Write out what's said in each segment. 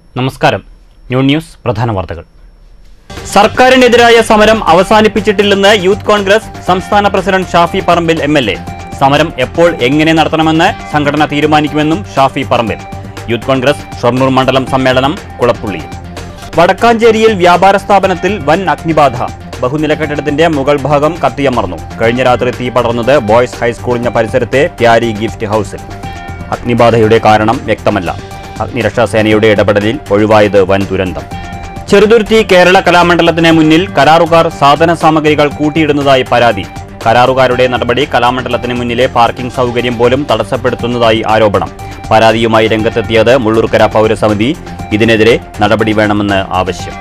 നമസ്കാരം new news പ്രധാന വാർത്തകൾ സർക്കാരിനെതിരായ സമരം അവസാനിപ്പിച്ചിട്ടില്ലെന്ന് യൂത്ത് കോൺഗ്രസ് സംസ്ഥാന president Shafi Parambil M L A സമരം എപ്പോൾ എങ്ങനെ നടത്തണമെന്ന് സംഘടന തീരുമാനിക്കുമെന്നും ഷാഫി പറമ്പിൽ യൂത്ത് കോൺഗ്രസ് ഷൊർണൂർ മണ്ഡലം സമ്മേളനം കുളപ്പുള്ളി വടക്കാഞ്ചേരിയിൽ വ്യാപാര സ്ഥാപനത്തിൽ വൻ അഗ്നിബാധ ബഹുനില കെട്ടിടത്തിന്റെ മുകൾ ഭാഗം കത്തിയമർന്നു കഴിഞ്ഞ രാത്രി തീ പടർന്നത് ബോയ്സ് ഹൈസ്കൂളിന് പരിസരത്തെ പ്യാരി ഗിഫ്റ്റ് ഹൌസിൽ അഗ്നിബാധയുടെ കാരണം വ്യക്തമല്ല അഗ്നിരക്ഷാസേനയുടെ ഇടപെടലിൽ ഒഴിവായത് വൻ ദുരന്തം ചെറുതുരുത്തി കേരള കലാമണ്ഡലത്തിന് മുന്നിൽ കരാറുകാർ സാധന സാമഗ്രികൾ കൂട്ടിയിടുന്നതായി പരാതി കരാറുകാരുടെ നടപടി കലാമണ്ഡലത്തിന് മുന്നിലെ പാർക്കിംഗ് സൗകര്യം പോലും തടസ്സപ്പെടുത്തുന്നതായി ആരോപണം പരാതിയുമായി രംഗത്തെത്തിയത് മുള്ളൂർക്കര പൗരസമിതി ഇതിനെതിരെ നടപടി വേണമെന്ന് ആവശ്യം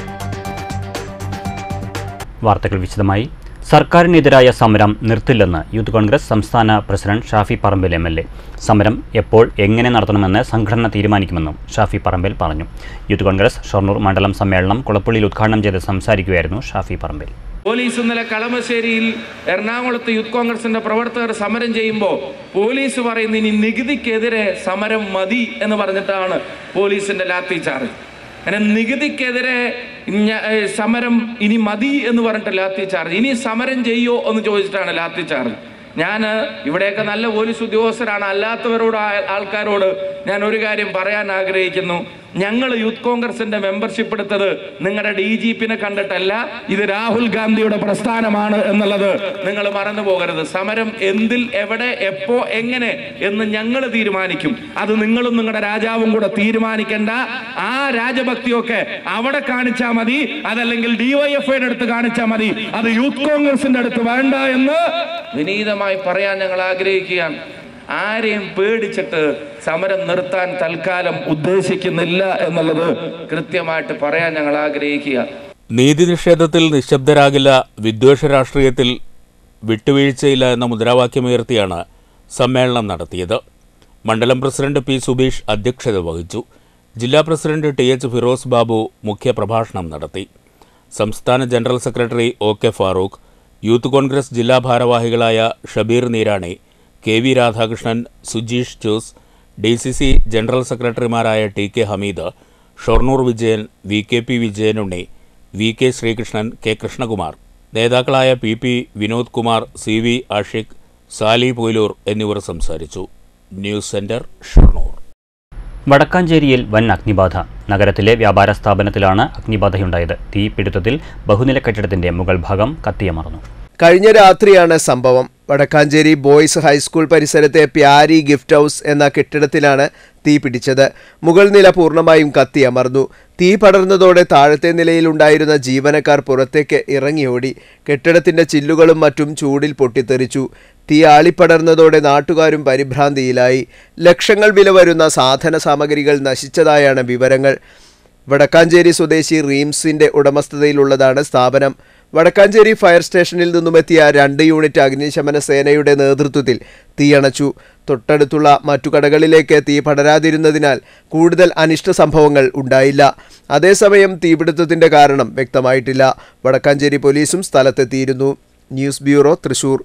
വാർത്തകൾ വിശദമായി സർക്കാരിനെതിരായ സമരം നിർത്തില്ലെന്ന് യൂത്ത് കോൺഗ്രസ് സംസ്ഥാന president Shafi Parambil M L A സമരം എപ്പോൾ എങ്ങനെ നടത്തണമെന്ന് സംഘടന തീരുമാനിക്കുമെന്നും ഷാഫി പറമ്പിൽ പറഞ്ഞു യൂത്ത് കോൺഗ്രസ് ഷൊർണൂർ മണ്ഡലം സമ്മേളനം കുളപ്പള്ളിയിൽ ഉദ്ഘാടനം ചെയ്ത് സംസാരിക്കുകയായിരുന്നു ഷാഫി പറമ്പിൽ പോലീസ് ഇന്നലെ കളമശ്ശേരിയിൽ എറണാകുളത്ത് യൂത്ത് കോൺഗ്രസിന്റെ പ്രവർത്തകർ സമരം ചെയ്യുമ്പോൾ പോലീസ് പറയുന്ന ഇനി നികുതിക്കെതിരെ സമരം മതി എന്ന് പറഞ്ഞിട്ടാണ് പോലീസിന്റെ ലാത്തി ചാർജ് അങ്ങനെ നികുതിക്കെതിരെ ഞ- ഏ, സമരം ഇനി മതി എന്ന് പറഞ്ഞിട്ട് ലാത്തി ചാർജ് ഇനി സമരം ചെയ്യോ എന്ന് ചോദിച്ചിട്ടാണ് ലാത്തി ചാർജ് ഞാൻ ഇവിടെയൊക്കെ നല്ല പോലീസ് ഉദ്യോഗസ്ഥരാണ് അല്ലാത്തവരോട് ആ- ആൾക്കാരോട് ഞാൻ ഒരു കാര്യം പറയാൻ ആഗ്രഹിക്കുന്നു ഞങ്ങൾ യൂത്ത് കോൺഗ്രസിന്റെ മെമ്പർഷിപ്പ് എടുത്തത് നിങ്ങളുടെ ഡി ജി പിനെ കണ്ടിട്ടല്ല ഇത് രാഹുൽ ഗാന്ധിയുടെ പ്രസ്ഥാനമാണ് എന്നുള്ളത് നിങ്ങൾ മറന്നു പോകരുത് സമരം എന്തിൽ എവിടെ എപ്പോ എങ്ങനെ എന്ന് ഞങ്ങൾ തീരുമാനിക്കും അത് നിങ്ങളും നിങ്ങളുടെ രാജാവും കൂടെ തീരുമാനിക്കേണ്ട ആ രാജഭക്തിയൊക്കെ അവിടെ കാണിച്ചാൽ മതി അതല്ലെങ്കിൽ ഡിവൈഎഫ്ഐയുടെ അടുത്ത് കാണിച്ചാൽ മതി അത് യൂത്ത് കോൺഗ്രസിന്റെ അടുത്ത് വേണ്ട എന്ന് വിനീതമായി പറയാൻ ഞങ്ങൾ ആഗ്രഹിക്കുകയാണ് ആരെയും പേടിച്ചിട്ട് സമരം നിർത്താൻ തൽക്കാലം ഉദ്ദേശിക്കുന്നില്ല എന്നുള്ളത് കൃത്യമായിട്ട് പറയാൻ ഞങ്ങൾ ആഗ്രഹിക്കുക നീതി നിഷേധത്തിൽ നിശബ്ദരാകില്ല വിദ്വേഷ രാഷ്ട്രീയത്തിൽ വിട്ടുവീഴ്ചയില്ല എന്ന മുദ്രാവാക്യമുയർത്തിയാണ് സമ്മേളനം നടത്തിയത് മണ്ഡലം പ്രസിഡന്റ് പി സുബീഷ് അധ്യക്ഷത വഹിച്ചു ജില്ലാ president T H Firoz Babu മുഖ്യപ്രഭാഷണം നടത്തി സംസ്ഥാന general secretary O K Farooq youth Congress ജില്ലാ ഭാരവാഹികളായ Shabeer Neerani K V Radhakrishnan Sujeesh Jose D C C general സെക്രട്ടറിമാരായ T K Hameed Shoranur Vijayan V K P Vijayanunni V K Sreekrishnan K Krishnakumar നേതാക്കളായ P P Vinod Kumar C V Ashiq Sali Poyilur എന്നിവർ സംസാരിച്ചു ന്യൂസ് സെന്റർ ഷൊർണൂർ വടക്കാഞ്ചേരിയിൽ വൻ അഗ്നിബാധ നഗരത്തിലെ വ്യാപാര സ്ഥാപനത്തിലാണ് അഗ്നിബാധയുണ്ടായത് തീപിടുത്തത്തിൽ ബഹുനില കെട്ടിടത്തിന്റെ മുകൾ ഭാഗം കത്തിയമർന്നു കഴിഞ്ഞ രാത്രിയാണ് സംഭവം വടക്കാഞ്ചേരി ബോയ്സ് ഹൈസ്കൂൾ പരിസരത്തെ പ്യാരി ഗിഫ്റ്റ് ഹൗസ് എന്ന കെട്ടിടത്തിലാണ് തീ പിടിച്ചത് മുകൾ നില പൂർണ്ണമായും കത്തിയമർന്നു തീ പടർന്നതോടെ താഴത്തെ നിലയിലുണ്ടായിരുന്ന ജീവനക്കാർ പുറത്തേക്ക് ഇറങ്ങിയോടി കെട്ടിടത്തിന്റെ ചില്ലുകളും മറ്റും ചൂടിൽ പൊട്ടിത്തെറിച്ചു തീ ആളിപ്പടർന്നതോടെ നാട്ടുകാരും പരിഭ്രാന്തിയിലായി ലക്ഷങ്ങൾ വില വരുന്ന സാധന സാമഗ്രികൾ നശിച്ചതായാണ് വിവരങ്ങൾ വടക്കാഞ്ചേരി സ്വദേശി റീംസിന്റെ ഉടമസ്ഥതയിലുള്ളതാണ് സ്ഥാപനം വടക്കാഞ്ചേരി ഫയർ സ്റ്റേഷനിൽ നിന്നുമെത്തിയ രണ്ട് യൂണിറ്റ് അഗ്നിശമന സേനയുടെ നേതൃത്വത്തിൽ തീയണച്ചു തൊട്ടടുത്തുള്ള മറ്റു കടകളിലേക്ക് തീ പടരാതിരുന്നതിനാൽ കൂടുതൽ അനിഷ്ട സംഭവങ്ങൾ ഉണ്ടായില്ല അതേസമയം തീപിടുത്തത്തിന്റെ കാരണം വ്യക്തമായിട്ടില്ല വടക്കാഞ്ചേരി പോലീസും സ്ഥലത്തെത്തിയിരുന്നു ന്യൂസ് ബ്യൂറോ തൃശൂർ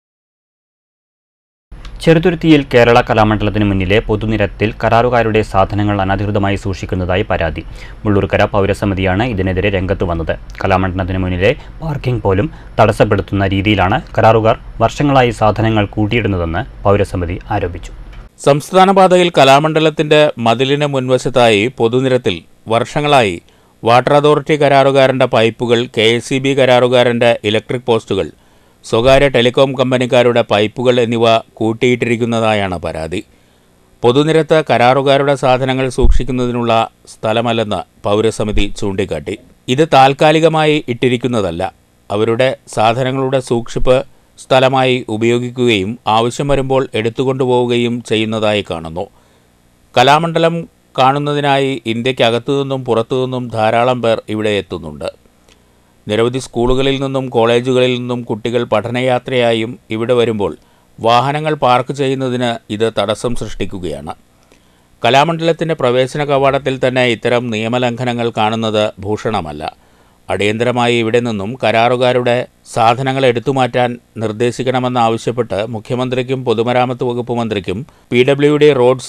ചെറുതുരുത്തിയിൽ കേരള കലാമണ്ഡലത്തിന് മുന്നിലെ പൊതുനിരത്തിൽ കരാറുകാരുടെ സാധനങ്ങൾ അനധികൃതമായി സൂക്ഷിക്കുന്നതായി പരാതി മുള്ളൂർക്കര പൗരസമിതിയാണ് ഇതിനെതിരെ രംഗത്ത് വന്നത് കലാമണ്ഡലത്തിന് മുന്നിലെ പാർക്കിംഗ് പോലും തടസ്സപ്പെടുത്തുന്ന രീതിയിലാണ് കരാറുകാർ വർഷങ്ങളായി സാധനങ്ങൾ കൂട്ടിയിടുന്നതെന്ന് പൗരസമിതി ആരോപിച്ചു സംസ്ഥാന പാതയിൽ കലാമണ്ഡലത്തിന്റെ മതിലിന് മുൻവശത്തായി പൊതുനിരത്തിൽ വർഷങ്ങളായി വാട്ടർ അതോറിറ്റി കരാറുകാരന്റെ പൈപ്പുകൾ കെ എസ് സി ബി കരാറുകാരന്റെ ഇലക്ട്രിക് പോസ്റ്റുകൾ സ്വകാര്യ ടെലികോം കമ്പനിക്കാരുടെ പൈപ്പുകൾ എന്നിവ കൂട്ടിയിട്ടിരിക്കുന്നതായാണ് പരാതി പൊതുനിരത്ത് കരാറുകാരുടെ സാധനങ്ങൾ സൂക്ഷിക്കുന്നതിനുള്ള സ്ഥലമല്ലെന്ന് പൗരസമിതി ചൂണ്ടിക്കാട്ടി ഇത് താൽക്കാലികമായി ഇട്ടിരിക്കുന്നതല്ല അവരുടെ സാധനങ്ങളുടെ സൂക്ഷിപ്പ് സ്ഥലമായി ഉപയോഗിക്കുകയും ആവശ്യം വരുമ്പോൾ എടുത്തുകൊണ്ടുപോവുകയും ചെയ്യുന്നതായി കാണുന്നു കലാമണ്ഡലം കാണുന്നതിനായി ഇന്ത്യക്കകത്തു നിന്നും പുറത്തുനിന്നും ധാരാളം പേർ ഇവിടെ എത്തുന്നുണ്ട് നിരവധി സ്കൂളുകളിൽ നിന്നും കോളേജുകളിൽ നിന്നും കുട്ടികൾ പഠനയാത്രയായും ഇവിടെ വരുമ്പോൾ വാഹനങ്ങൾ പാർക്ക് ചെയ്യുന്നതിന് ഇത് തടസ്സം സൃഷ്ടിക്കുകയാണ് കലാമണ്ഡലത്തിൻ്റെ പ്രവേശന കവാടത്തിൽ തന്നെ ഇത്തരം നിയമലംഘനങ്ങൾ കാണുന്നത് ഭൂഷണമല്ല അടിയന്തരമായി ഇവിടെ നിന്നും കരാറുകാരുടെ സാധനങ്ങൾ എടുത്തുമാറ്റാൻ നിർദ്ദേശിക്കണമെന്നാവശ്യപ്പെട്ട് മുഖ്യമന്ത്രിക്കും പൊതുമരാമത്ത് വകുപ്പ് മന്ത്രിക്കും P W D roads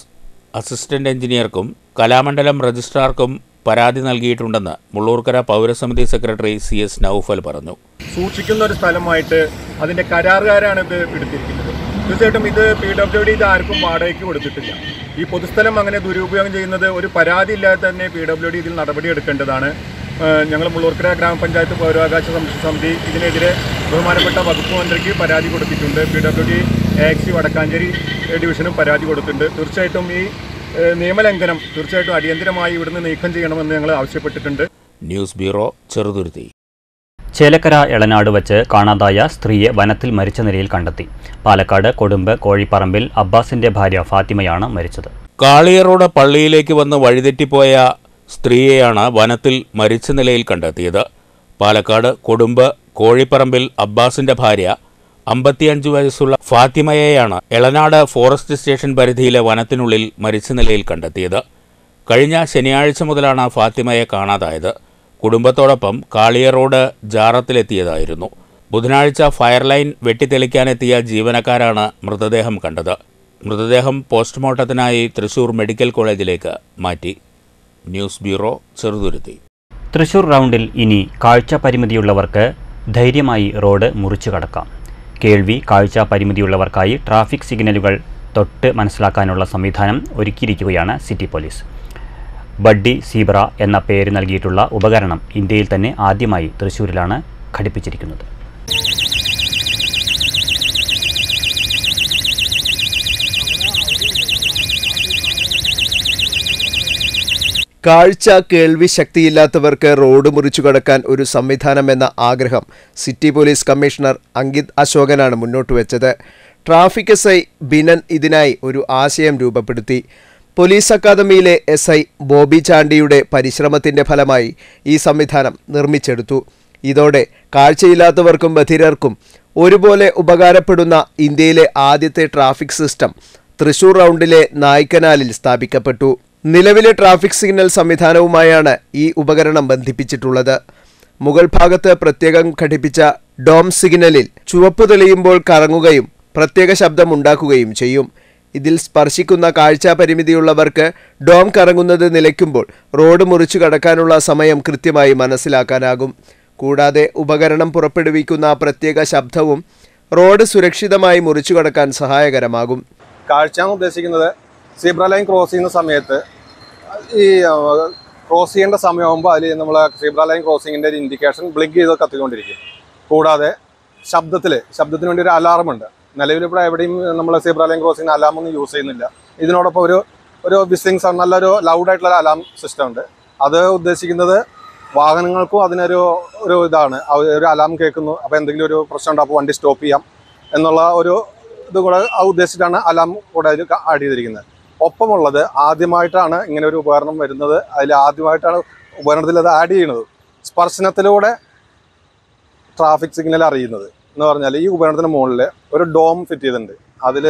assistant എഞ്ചിനീയർക്കും കലാമണ്ഡലം രജിസ്ട്രാർക്കും പരാതി നൽകിയിട്ടുണ്ടെന്ന് മുള്ളൂർക്കര പൗരസമിതി സെക്രട്ടറി സി എസ് നൌഫൽ പറഞ്ഞു സൂക്ഷിക്കുന്ന ഒരു സ്ഥലമായിട്ട് അതിന്റെ കരാറുകാരാണ് ഇത് എടുത്തിരിക്കുന്നത് തീർച്ചയായിട്ടും ഇത് പി ഡബ്ല്യു ഡി ഇത് ആർക്കും വാടകയ്ക്ക് കൊടുത്തിട്ടില്ല ഈ പൊതുസ്ഥലം അങ്ങനെ ദുരുപയോഗം ചെയ്യുന്നത് ഒരു പരാതി ഇല്ലാതെ തന്നെ പി ഡബ്ല്യു ഡി ഇതിൽ നടപടി എടുക്കേണ്ടതാണ് ഏഹ് ഞങ്ങൾ മുള്ളൂർക്കര ഗ്രാമപഞ്ചായത്ത് പൗരാവകാശ സംരക്ഷണ സമിതി ഇതിനെതിരെ ബഹുമാനപ്പെട്ട വകുപ്പ് മന്ത്രിക്ക് പരാതി കൊടുത്തിട്ടുണ്ട് P W D exe Vadakkanchery ഡിവിഷനും പരാതി കൊടുത്തിട്ടുണ്ട് തീർച്ചയായിട്ടും ഈ ഏഹ് നിയമലംഘനം തീർച്ചയായിട്ടും അടിയന്തരമായി ഇവിടുന്ന് നീക്കം ചെയ്യണമെന്ന് ഞങ്ങൾ ആവശ്യപ്പെട്ടിട്ടുണ്ട് ന്യൂസ് ബ്യൂറോ ചെറുതുരുത്തി ചേലക്കര എളനാട് വച്ച് കാണാതായ സ്ത്രീയെ വനത്തിൽ മരിച്ച നിലയിൽ കണ്ടെത്തി പാലക്കാട് കൊടുമ്പ് കോഴിപ്പറമ്പിൽ അബ്ബാസിന്റെ ഭാര്യ ഫാത്തിമയാണ് മരിച്ചത് കാളിയറോഡ് പള്ളിയിലേക്ക് വന്ന് വഴിതെറ്റിപ്പോയ സ്ത്രീയെയാണ് വനത്തിൽ മരിച്ച നിലയിൽ കണ്ടെത്തിയത് പാലക്കാട് കൊടുമ്പ് കോഴിപ്പറമ്പിൽ അബ്ബാസിന്റെ ഭാര്യ അമ്പത്തിയഞ്ച് വയസ്സുള്ള ഫാത്തിമയെയാണ് എളനാട് ഫോറസ്റ്റ് സ്റ്റേഷൻ പരിധിയിലെ വനത്തിനുള്ളിൽ മരിച്ച നിലയിൽ കണ്ടെത്തിയത് കഴിഞ്ഞ ശനിയാഴ്ച മുതലാണ് ഫാത്തിമയെ കാണാതായത് കുടുംബത്തോടൊപ്പം കാളിയ റോഡ് ജാറത്തിലെത്തിയതായിരുന്നു ബുധനാഴ്ച ഫയർലൈൻ വെട്ടിത്തെളിക്കാനെത്തിയ ജീവനക്കാരാണ് മൃതദേഹം കണ്ടത് മൃതദേഹം പോസ്റ്റ്മോർട്ടത്തിനായി തൃശൂർ മെഡിക്കൽ കോളേജിലേക്ക് മാറ്റി ന്യൂസ് ബ്യൂറോ ചെറുതുരുത്തി തൃശൂർ റൗണ്ടിൽ ഇനി കാഴ്ച പരിമിതിയുള്ളവർക്ക് ധൈര്യമായി റോഡ് മുറിച്ചു കടക്കാം കേൾവി കാഴ്ച പരിമിതിയുള്ളവർക്കായി ട്രാഫിക് സിഗ്നലുകൾ തൊട്ട് മനസ്സിലാക്കാനുള്ള സംവിധാനം ഒരുക്കിയിരിക്കുകയാണ് സിറ്റി പോലീസ് ബഡ്ഡി സീബ്ര എന്ന പേര് നൽകിയിട്ടുള്ള ഉപകരണം ഇന്ത്യയിൽ തന്നെ ആദ്യമായി തൃശൂരിലാണ് ഘടിപ്പിച്ചിരിക്കുന്നത് കാഴ്ച കേൾവി ശക്തിയില്ലാത്തവർക്ക് റോഡ് മുറിച്ചു കടക്കാൻ ഒരു സംവിധാനം എന്ന ആഗ്രഹം സിറ്റി പോലീസ് കമ്മീഷണർ അങ്കിത് അശോകനാണ് മുന്നോട്ട് വെച്ചത് ട്രാഫിക് എസ് ഐ ബിനൻ ഇതിനായി ഒരു ആശയം രൂപപ്പെടുത്തി പോലീസ് അക്കാദമിയിലെ എസ് ഐ ബോബി ചാണ്ടിയുടെ പരിശ്രമത്തിന്റെ ഫലമായി ഈ സംവിധാനം നിർമ്മിച്ചെടുത്തു ഇതോടെ കാഴ്ചയില്ലാത്തവർക്കും ബധിരർക്കും ഒരുപോലെ ഉപകാരപ്പെടുന്ന ഇന്ത്യയിലെ ആദ്യത്തെ ട്രാഫിക് സിസ്റ്റം തൃശൂർ റൗണ്ടിലെ നായ്ക്കനാലിൽ സ്ഥാപിക്കപ്പെട്ടു നിലവിലെ ട്രാഫിക് സിഗ്നൽ സംവിധാനവുമായാണ് ഈ ഉപകരണം ബന്ധിപ്പിച്ചിട്ടുള്ളത് മുകൾ ഭാഗത്ത് പ്രത്യേകം ഘടിപ്പിച്ച ഡോം സിഗ്നലിൽ ചുവപ്പ് തെളിയുമ്പോൾ കറങ്ങുകയും പ്രത്യേക ശബ്ദം ഉണ്ടാക്കുകയും ചെയ്യും ഇതിൽ സ്പർശിക്കുന്ന കാഴ്ചാ പരിമിതിയുള്ളവർക്ക് ഡോം കറങ്ങുന്നത് നിലയ്ക്കുമ്പോൾ റോഡ് മുറിച്ചു കടക്കാനുള്ള സമയം കൃത്യമായി മനസ്സിലാക്കാനാകും കൂടാതെ ഉപകരണം പുറപ്പെടുവിക്കുന്ന പ്രത്യേക ശബ്ദവും റോഡ് സുരക്ഷിതമായി മുറിച്ചു കടക്കാൻ സഹായകരമാകും കാഴ്ച എന്ന് ഉദ്ദേശിക്കുന്നത് സീബ്ര ലൈൻ ക്രോസ് ചെയ്യുന്ന സമയത്ത് ഈ ക്രോസ് ചെയ്യേണ്ട സമയമാകുമ്പോൾ അതിൽ നമ്മൾ സീബ്ര ലൈൻ ക്രോസിങ്ങിൻ്റെ ഒരു ഇൻഡിക്കേഷൻ ബ്ലിങ്ക് ചെയ്ത് കത്തിക്കൊണ്ടിരിക്കും കൂടാതെ ശബ്ദത്തിൽ ശബ്ദത്തിന് വേണ്ടി ഒരു അലാറം ഉണ്ട് നിലവിൽ ഇവിടെ എവിടെയും നമ്മൾ സീബ്ര ലൈൻ ക്രോസിങ്ങിന് അലാം ഒന്നും യൂസ് ചെയ്യുന്നില്ല ഇതിനോടൊപ്പം ഒരു ഒരു വിസിങ് സൗണ്ട് നല്ലൊരു ലൗഡായിട്ടുള്ള ഒരു അലാം സിസ്റ്റം ഉണ്ട് അത് ഉദ്ദേശിക്കുന്നത് വാഹനങ്ങൾക്കും അതിനൊരു ഒരു ഇതാണ് ആ ഒരു അലാം കേൾക്കുന്നു അപ്പോൾ എന്തെങ്കിലും ഒരു പ്രശ്നം ഉണ്ടാകും അപ്പോൾ വണ്ടി സ്റ്റോപ്പ് ചെയ്യാം എന്നുള്ള ഒരു ഇത് കൂടെ ആ ഉദ്ദേശിച്ചിട്ടാണ് അലാം കൂടെ അതിൽ ആഡ് ചെയ്തിരിക്കുന്നത് ഒപ്പമുള്ളത് ആദ്യമായിട്ടാണ് ഇങ്ങനെ ഒരു ഉപകരണം വരുന്നത് അതിൽ ആദ്യമായിട്ടാണ് ഉപകരണത്തിൽ അത് ആഡ് ചെയ്യുന്നത് സ്പർശനത്തിലൂടെ ട്രാഫിക് സിഗ്നൽ അറിയുന്നത് എന്ന് പറഞ്ഞാൽ ഈ ഉപകരണത്തിന് മുകളിൽ ഒരു ഡോം ഫിറ്റ് ചെയ്തിട്ടുണ്ട് അതിൽ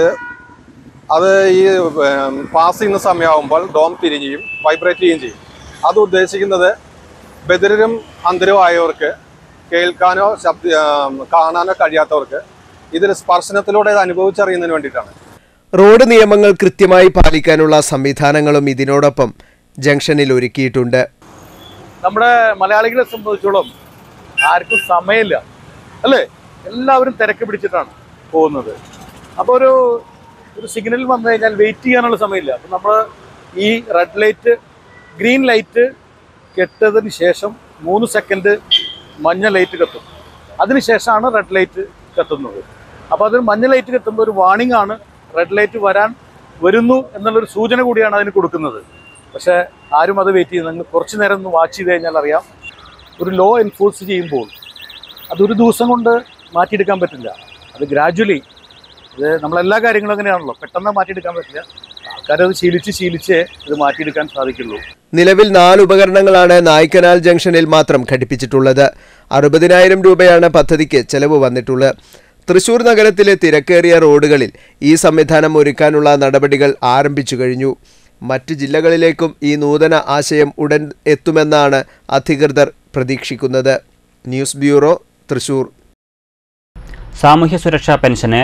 അത് ഈ പാസ് ചെയ്യുന്ന സമയമാകുമ്പോൾ ഡോം തിരിഞ്ഞുകയും വൈബ്രേറ്റ് ചെയ്യുകയും ചെയ്യും അത് ഉദ്ദേശിക്കുന്നത് ബദിരരും അന്തരമായവർക്ക് കേൾക്കാനോ ശബ്ദ ആ, കാണാനോ കഴിയാത്തവർക്ക് ഇതിൽ സ്പർശനത്തിലൂടെ ഇത് അനുഭവിച്ചറിയുന്നതിന് വേണ്ടിയിട്ടാണ് റോഡ് നിയമങ്ങൾ കൃത്യമായി പാലിക്കാനുള്ള സംവിധാനങ്ങളും ഇതിനോടൊപ്പം ജംഗ്ഷനിൽ ഒരുക്കിയിട്ടുണ്ട് നമ്മുടെ മലയാളികളെ സംബന്ധിച്ചോളം ആർക്കും സമയമില്ല അല്ലേ എല്ലാവരും തിരക്ക് പിടിച്ചിട്ടാണ് പോകുന്നത് അപ്പോൾ ഒരു ഒരു സിഗ്നൽ വന്നു കഴിഞ്ഞാൽ വെയിറ്റ് ചെയ്യാനുള്ള സമയമില്ല അപ്പം നമ്മൾ ഈ റെഡ് ലൈറ്റ് ഗ്രീൻ ലൈറ്റ് കെട്ടതിന് ശേഷം മൂന്ന് സെക്കൻഡ് മഞ്ഞ ലൈറ്റ് കത്തും അതിനുശേഷമാണ് റെഡ് ലൈറ്റ് കത്തുന്നത് അപ്പോൾ അതിന് മഞ്ഞ ലൈറ്റ് കത്തുമ്പോൾ ഒരു വാണിംഗ് ആണ് റെഡ് ലൈറ്റ് വരാൻ വരുന്നു എന്നുള്ളൊരു സൂചന കൂടിയാണ് അതിന് കൊടുക്കുന്നത് പക്ഷേ ആരും അത് വെയിറ്റ് ചെയ്യുന്നത് നിങ്ങൾ കുറച്ച് നേരം ഒന്ന് വാച്ച് ചെയ്ത് കഴിഞ്ഞാൽ അറിയാം ഒരു ലോ എൻഫോഴ്സ് ചെയ്യുമ്പോൾ അതൊരു ദിവസം കൊണ്ട് മാറ്റിയെടുക്കാൻ പറ്റില്ല അത് ഗ്രാജ്വലി ഇത് നമ്മളെല്ലാ കാര്യങ്ങളും അങ്ങനെയാണല്ലോ പെട്ടെന്ന് മാറ്റിയെടുക്കാൻ പറ്റില്ല ആൾക്കാരത് ശീലിച്ച് ശീലിച്ചേ ഇത് മാറ്റിയെടുക്കാൻ സാധിക്കുള്ളൂ നിലവിൽ നാല് ഉപകരണങ്ങളാണ് നായ്ക്കനാൽ ജംഗ്ഷനിൽ മാത്രം ഘടിപ്പിച്ചിട്ടുള്ളത് അറുപതിനായിരം രൂപയാണ് പദ്ധതിക്ക് ചെലവ് വന്നിട്ടുള്ളത് തൃശൂർ നഗരത്തിലെ തിരക്കേറിയ റോഡുകളിൽ ഈ സംവിധാനം ഒരുക്കാനുള്ള നടപടികൾ ആരംഭിച്ചു കഴിഞ്ഞു മറ്റ് ജില്ലകളിലേക്കും ഈ നൂതന ആശയം ഉടൻ എത്തുമെന്നാണ് അധികൃതർ പ്രതീക്ഷിക്കുന്നത് ന്യൂസ് ബ്യൂറോ തൃശൂർ സാമൂഹ്യ സുരക്ഷാ പെൻഷന്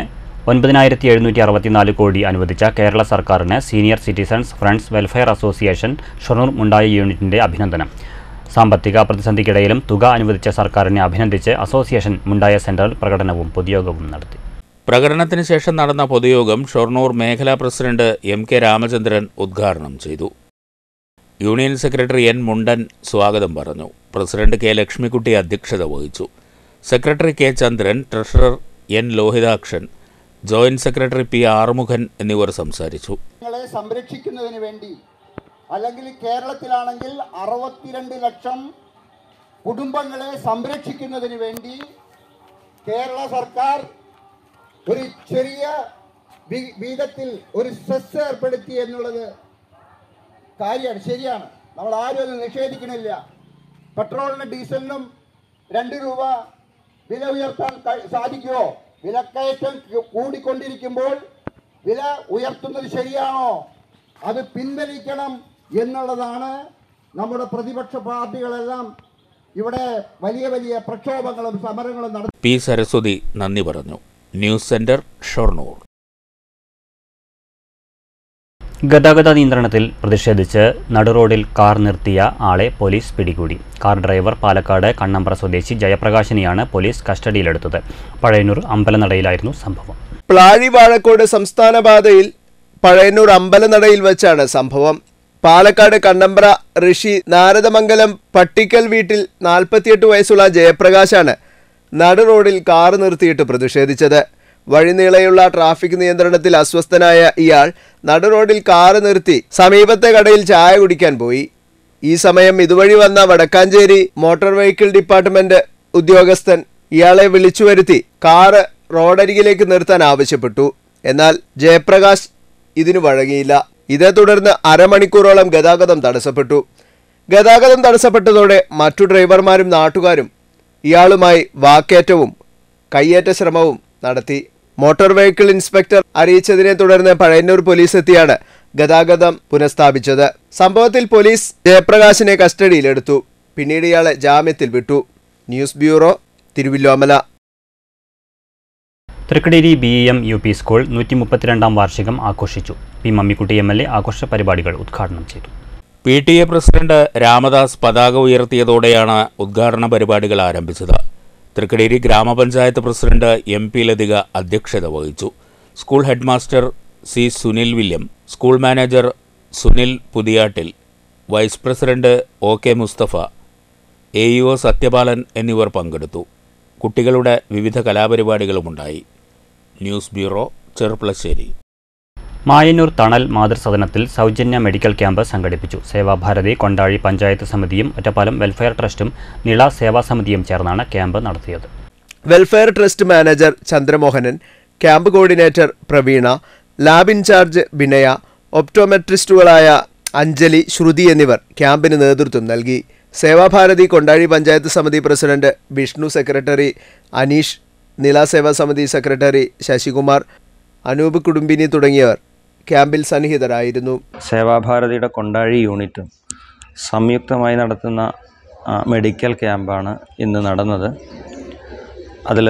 ഒൻപതിനായിരത്തി എഴുന്നൂറ്റി അറുപത്തിനാല് കോടി അനുവദിച്ച കേരള സർക്കാരിന് senior citizens friends welfare association Shoranur Mundaya യൂണിറ്റിന്റെ അഭിനന്ദനം സാമ്പത്തിക പ്രതിസന്ധിക്കിടയിലും തുക അനുവദിച്ച സർക്കാരിനെ അഭിനന്ദിച്ച് അസോസിയേഷൻ മുണ്ടായ സെന്ററിൽ പ്രകടനവും പൊതുയോഗവും നടത്തി പ്രകടനത്തിന് ശേഷം നടന്ന പൊതുയോഗം ഷൊർണൂർ മേഖലാ പ്രസിഡന്റ് എം കെ രാമചന്ദ്രൻ ഉദ്ഘാടനം ചെയ്തു യൂണിയൻ സെക്രട്ടറി എൻ മുണ്ടൻ സ്വാഗതം പറഞ്ഞു പ്രസിഡന്റ് കെ ലക്ഷ്മിക്കുട്ടി അധ്യക്ഷത വഹിച്ചു secretary K Chandran treasurer N Lohithakshan joint secretary P Arumughan എന്നിവർ സംസാരിച്ചു ങ്ങളെ സംരക്ഷിക്കുന്നതിന് വേണ്ടി അല്ലെങ്കിൽ കേരളത്തിലാണെങ്കിൽ അറുപത്തിരണ്ട് ലക്ഷം കുടുംബങ്ങളെ സംരക്ഷിക്കുന്നതിന് വേണ്ടി കേരള സർക്കാർ ഒരു ചെറിയ വി- വീതത്തിൽ ഒരു സെസ് ഏർപ്പെടുത്തി എന്നുള്ളത് കാര്യമാണ് ശരിയാണ് നമ്മൾ ആരും അത് നിഷേധിക്കണില്ല പെട്രോളിനും ഡീസലിനും രണ്ട് രൂപ വില ഉയർത്താൻ കഴി- സാധിക്കുമോ വിലക്കയറ്റം കു- കൂടിക്കൊണ്ടിരിക്കുമ്പോൾ വില ഉയർത്തുന്നത് ശരിയാണോ അത് പിൻവലിക്കണം എന്നുള്ളതാണ് നമ്മുടെ പ്രതിപക്ഷ പാർട്ടികളെല്ലാം ഇവിടെ വലിയ വലിയ പ്രക്ഷോഭങ്ങളും സമരങ്ങളും നടത്തി പി സരസ്വതി നന്ദി പറഞ്ഞു ന്യൂസ് സെന്റർ ഷൊർണൂർ ഗതാഗത നിയന്ത്രണത്തിൽ പ്രതിഷേധിച്ച് നടുറോഡിൽ കാർ നിർത്തിയ ആളെ പോലീസ് പിടികൂടി കാർ ഡ്രൈവർ പാലക്കാട് കണ്ണമ്പ്ര സ്വദേശി ജയപ്രകാശിനെയാണ് പോലീസ് കസ്റ്റഡിയിലെടുത്തത് പഴയന്നൂർ അമ്പലനടയിലായിരുന്നു സംഭവം പ്ലാഴി വാഴക്കോട് സംസ്ഥാന പാതയിൽ പഴയന്നൂർ അമ്പലനടയിൽ വെച്ചാണ് സംഭവം പാലക്കാട് കണ്ണമ്പ്ര ഋഷി നാരദമംഗലം പട്ടിക്കൽ വീട്ടിൽ നാൽപ്പത്തിയെട്ട് വയസ്സുള്ള ജയപ്രകാശാണ് നടു റോഡിൽ കാർ നിർത്തിയിട്ട് പ്രതിഷേധിച്ചത് വഴിനീളെയുള്ള ട്രാഫിക് നിയന്ത്രണത്തിൽ അസ്വസ്ഥനായ ഇയാൾ നടു റോഡിൽ കാറ് നിർത്തി സമീപത്തെ കടയിൽ ചായ കുടിക്കാൻ പോയി ഈ സമയം ഇതുവഴി വന്ന വടക്കാഞ്ചേരി മോട്ടോർ വെഹിക്കിൾ ഡിപ്പാർട്ട്മെന്റ് ഉദ്യോഗസ്ഥൻ ഇയാളെ വിളിച്ചു വരുത്തി കാറ് റോഡരികിലേക്ക് നിർത്താൻ ആവശ്യപ്പെട്ടു എന്നാൽ ജയപ്രകാശ് ഇതിനു വഴങ്ങിയില്ല ഇതേ തുടർന്ന് അരമണിക്കൂറോളം ഗതാഗതം തടസ്സപ്പെട്ടു ഗതാഗതം തടസ്സപ്പെട്ടതോടെ മറ്റു ഡ്രൈവർമാരും നാട്ടുകാരും ഇയാളുമായി വാക്കേറ്റവും കയ്യേറ്റ ശ്രമവും നടത്തി മോട്ടോർ വെഹിക്കിൾ ഇൻസ്പെക്ടർ അറിയിച്ചതിനെ തുടർന്ന് പഴയന്നൂർ പോലീസ് എത്തിയാണ് ഗതാഗതം പുനഃസ്ഥാപിച്ചത് സംഭവത്തിൽ പോലീസ് ജയപ്രകാശിനെ കസ്റ്റഡിയിലെടുത്തു പിന്നീട് ഇയാളെ ജാമ്യത്തിൽ വിട്ടു news bureau Thiruvilwamala Thrikkaderi B M U P school നൂറ്റി മുപ്പത്തിരണ്ടാം വാർഷികം ആഘോഷിച്ചു P Mammikutty M L A ആഘോഷ പരിപാടികൾ ഉദ്ഘാടനം ചെയ്തു P T A president Ramadas പതാക ഉയർത്തിയതോടെയാണ് ഉദ്ഘാടന പരിപാടികൾ ആരംഭിച്ചത് തൃക്കടേരി ഗ്രാമപഞ്ചായത്ത് പ്രസിഡന്റ് എം പി ലതിക അധ്യക്ഷത വഹിച്ചു school headmaster C Sunil William school manager Sunil Puthiyattil vice president O K Musthafa A E O Sathyapalan എന്നിവർ പങ്കെടുത്തു കുട്ടികളുടെ വിവിധ കലാപരിപാടികളുമുണ്ടായി ന്യൂസ് ബ്യൂറോ ചെറുപ്പളശ്ശേരി മായന്നൂർ തണൽ മാതൃസദനത്തിൽ സൗജന്യ മെഡിക്കൽ ക്യാമ്പ് സംഘടിപ്പിച്ചു സേവാഭാരതി കൊണ്ടാഴി പഞ്ചായത്ത് സമിതിയും ഒറ്റപ്പാലം വെൽഫെയർ ട്രസ്റ്റും നിള സേവാ സമിതിയും ചേർന്നാണ് ക്യാമ്പ് നടത്തിയത് welfare trust manager Chandramohanan camp coordinator Praveena lab in charge Binaya ഒപ്റ്റോമെട്രിസ്റ്റുകളായ അഞ്ജലി ശ്രുതി എന്നിവർ ക്യാമ്പിന് നേതൃത്വം നൽകി സേവാഭാരതി കൊണ്ടാഴി പഞ്ചായത്ത് സമിതി പ്രസിഡന്റ് വിഷ്ണു സെക്രട്ടറി അനീഷ് നില സേവാ സമിതി സെക്രട്ടറി ശശികുമാർ അനൂപ് കുടുംബിനി തുടങ്ങിയവർ ക്യാമ്പിൽ സന്നിഹിതരായിരുന്നു സേവാഭാരതിയുടെ കൊണ്ടാഴി യൂണിറ്റും സംയുക്തമായി നടത്തുന്ന ആ, മെഡിക്കൽ ക്യാമ്പാണ് ഇന്ന് നടന്നത് അതിൽ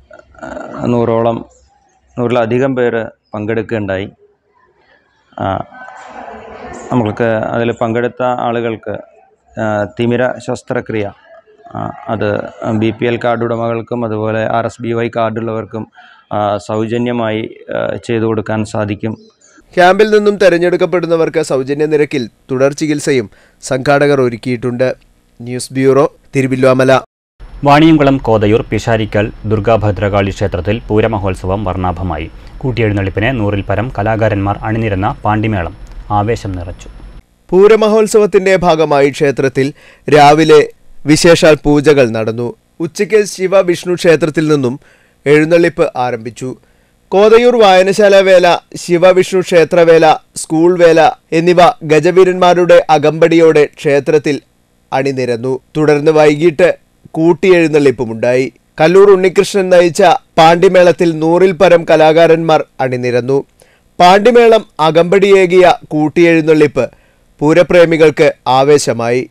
നൂറോളം നൂറിലധികം പേര് പങ്കെടുക്കുകയുണ്ടായി ആ, നമ്മൾക്ക് അതിൽ പങ്കെടുത്ത ആളുകൾക്ക് ആ, തിമിര ശസ്ത്രക്രിയ ആ, അത് ബി പി എൽ കാർഡ് ഉടമകൾക്കും അതുപോലെ ആർ എസ് ബി വൈ കാർഡുള്ളവർക്കും ആ, സൗജന്യമായി ആ, ചെയ്തു കൊടുക്കാൻ സാധിക്കും ക്യാമ്പിൽ നിന്നും തെരഞ്ഞെടുക്കപ്പെടുന്നവർക്ക് സൗജന്യ നിരക്കിൽ തുടർ ചികിത്സയും സംഘാടകർ ഒരുക്കിയിട്ടുണ്ട് ന്യൂസ് ബ്യൂറോ തിരുവില്ലോമല വാണിയംകുളം കോതയൂർ പിഷാരിക്കൽ ദുർഗാഭദ്രകാളി ക്ഷേത്രത്തിൽ പൂരമഹോത്സവം വർണ്ണാഭമായി കൂട്ടിയെഴുന്നള്ളിപ്പിന് നൂറിൽ പരം കലാകാരന്മാർ അണിനിരന്ന പാണ്ടിമേളം ആവേശം നിറച്ചു പൂരമഹോത്സവത്തിന്റെ ഭാഗമായി ക്ഷേത്രത്തിൽ രാവിലെ വിശേഷാൽ പൂജകൾ നടന്നു ഉച്ചയ്ക്ക് ശിവ വിഷ്ണു ക്ഷേത്രത്തിൽ നിന്നും എഴുന്നള്ളിപ്പ് ആരംഭിച്ചു കോതയൂർ വായനശാല വേല ശിവവിഷ്ണു ക്ഷേത്രവേല സ്കൂൾ വേല എന്നിവ ഗജവീരന്മാരുടെ അകമ്പടിയോടെ ക്ഷേത്രത്തിൽ അണിനിരന്നു തുടർന്ന് വൈകിട്ട് കൂട്ടിയെഴുന്നള്ളിപ്പുമുണ്ടായി കല്ലൂർ ഉണ്ണികൃഷ്ണൻ നയിച്ച പാണ്ടിമേളത്തിൽ നൂറിൽ പരം കലാകാരന്മാർ അണിനിരന്നു പാണ്ടിമേളം അകമ്പടിയേകിയ കൂട്ടിയെഴുന്നള്ളിപ്പ് പൂരപ്രേമികൾക്ക് ആവേശമായി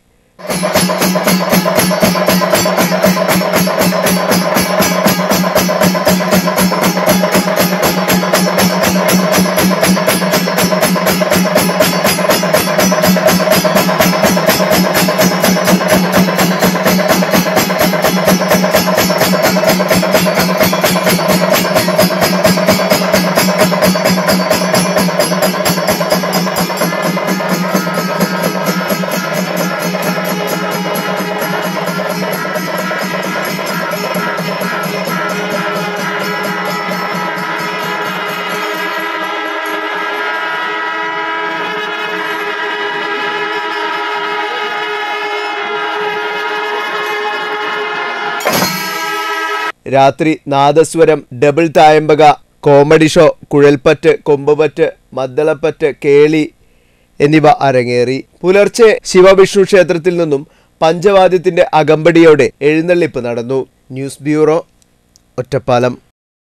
രാത്രി നാദസ്വരം ഡബിൾ തായമ്പക കോമഡി ഷോ കുഴൽപ്പറ്റ് കൊമ്പുപറ്റ് മദ്ദളപ്പറ്റ് കേളി എന്നിവ അരങ്ങേറി പുലർച്ചെ ശിവവിഷ്ണു ക്ഷേത്രത്തിൽ നിന്നും പഞ്ചവാദ്യത്തിന്റെ അകമ്പടിയോടെ എഴുന്നള്ളിപ്പ് നടന്നു ന്യൂസ് ബ്യൂറോ ഒറ്റപ്പാലം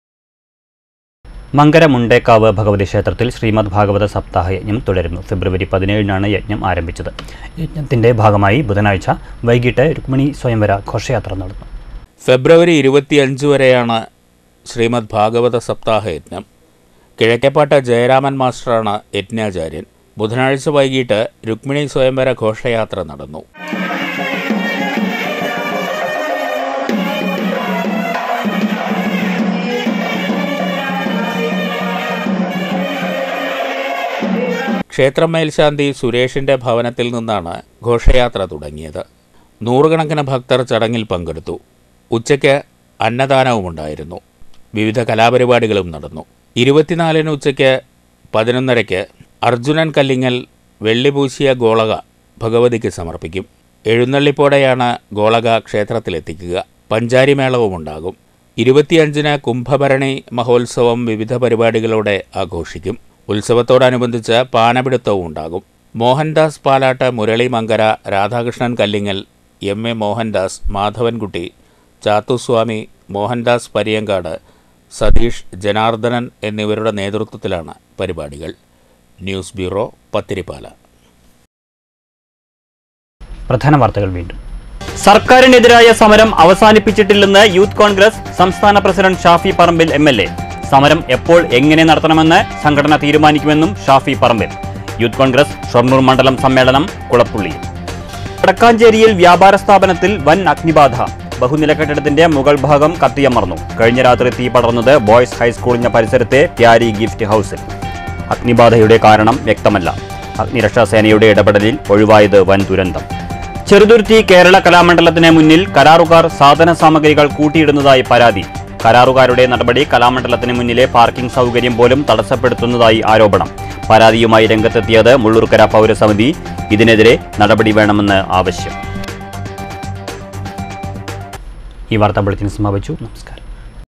മങ്കര മുണ്ടേക്കാവ് ഭഗവതി ക്ഷേത്രത്തിൽ ശ്രീമദ് ഭാഗവത സപ്താഹ യജ്ഞം തുടരുന്നു ഫെബ്രുവരി പതിനേഴിനാണ് യജ്ഞം ആരംഭിച്ചത് യജ്ഞത്തിന്റെ ഭാഗമായി ബുധനാഴ്ച വൈകിട്ട് രുക്മിണി സ്വയംവര ഘോഷയാത്ര നടന്നു ഫെബ്രുവരി ഇരുപത്തിയഞ്ച് വരെയാണ് ശ്രീമദ് ഭാഗവത സപ്താഹ യജ്ഞം കിഴക്കേപ്പാട്ട് ജയരാമൻ മാസ്റ്ററാണ് യജ്ഞാചാര്യൻ ബുധനാഴ്ച വൈകിട്ട് രുക്മിണി സ്വയംവര ഘോഷയാത്ര നടന്നു ക്ഷേത്രം മേൽശാന്തി സുരേഷിന്റെ ഭവനത്തിൽ നിന്നാണ് ഘോഷയാത്ര തുടങ്ങിയത് നൂറുകണക്കിന് ഭക്തർ ചടങ്ങിൽ പങ്കെടുത്തു ഉച്ചയ്ക്ക് അന്നദാനവുമുണ്ടായിരുന്നു വിവിധ കലാപരിപാടികളും നടന്നു ഇരുപത്തിനാലിന് ഉച്ചയ്ക്ക് പതിനൊന്നരയ്ക്ക് അർജുനൻ കല്ലിങ്ങൽ വെള്ളിപൂശിയ ഗോളക ഭഗവതിക്ക് സമർപ്പിക്കും എഴുന്നള്ളിപ്പോടെയാണ് ഗോളക ക്ഷേത്രത്തിലെത്തിക്കുക പഞ്ചാരിമേളവുമുണ്ടാകും ഇരുപത്തിയഞ്ചിന് കുംഭഭരണി മഹോത്സവം വിവിധ പരിപാടികളോടെ ആഘോഷിക്കും ഉത്സവത്തോടനുബന്ധിച്ച് പാനപിടുത്തവും ഉണ്ടാകും മോഹൻദാസ് പാലാട്ട് മുരളി മങ്കര രാധാകൃഷ്ണൻ കല്ലിങ്ങൽ എം എ മോഹൻദാസ് മാധവൻകുട്ടി ചാത്തുസ്വാമി മോഹൻദാസ് പരിയങ്കാട് സതീഷ് ജനാർദ്ദനൻ എന്നിവരുടെ നേതൃത്വത്തിലാണ് പരിപാടികൾ ന്യൂസ് ബ്യൂറോ പത്തിരിപ്പാല പ്രധാന വാർത്തകൾ വീണ്ടും സർക്കാരിനെതിരായ സമരം അവസാനിപ്പിച്ചിട്ടില്ലെന്ന് യൂത്ത് കോൺഗ്രസ് സംസ്ഥാന president Shafi Parambil M L A സമരം എപ്പോൾ എങ്ങനെ നടത്തണമെന്ന് സംഘടന തീരുമാനിക്കുമെന്നും ഷാഫി പറമ്പിൽ യൂത്ത് കോൺഗ്രസ് ഷൊർണൂർ മണ്ഡലം സമ്മേളനം കുളപ്പുള്ളിയിൽ വടക്കാഞ്ചേരിയിൽ വ്യാപാര സ്ഥാപനത്തിൽ വൻ അഗ്നിബാധ ബഹുനില കെട്ടിടത്തിന്റെ മുകൾ ഭാഗം കത്തിയമർന്നു കഴിഞ്ഞ രാത്രി തീ പടർന്നത് ബോയ്സ് ഹൈസ്കൂളിന്റെ പരിസരത്തെ പ്യാരി ഗിഫ്റ്റ് ഹൗസിൽ അഗ്നിബാധയുടെ കാരണം വ്യക്തമല്ല അഗ്നിരക്ഷാസേനയുടെ ഇടപെടലിൽ ഒഴിവായത് വൻ ദുരന്തം ചെറുതുരുത്തി കേരള കലാമണ്ഡലത്തിന് മുന്നിൽ കരാറുകാർ സാധന സാമഗ്രികൾ കൂട്ടിയിടുന്നതായി പരാതി കരാറുകാരുടെ നടപടി കലാമണ്ഡലത്തിന് മുന്നിലെ പാർക്കിംഗ് സൗകര്യം പോലും തടസ്സപ്പെടുത്തുന്നതായി ആരോപണം പരാതിയുമായി രംഗത്തെത്തിയത് മുള്ളൂർക്കര പൗരസമിതി ഇതിനെതിരെ നടപടി വേണമെന്ന് ആവശ്യം ഈ വാർത്താ ബുള്ളറ്റിൻ സമാപിച്ചു നമസ്കാരം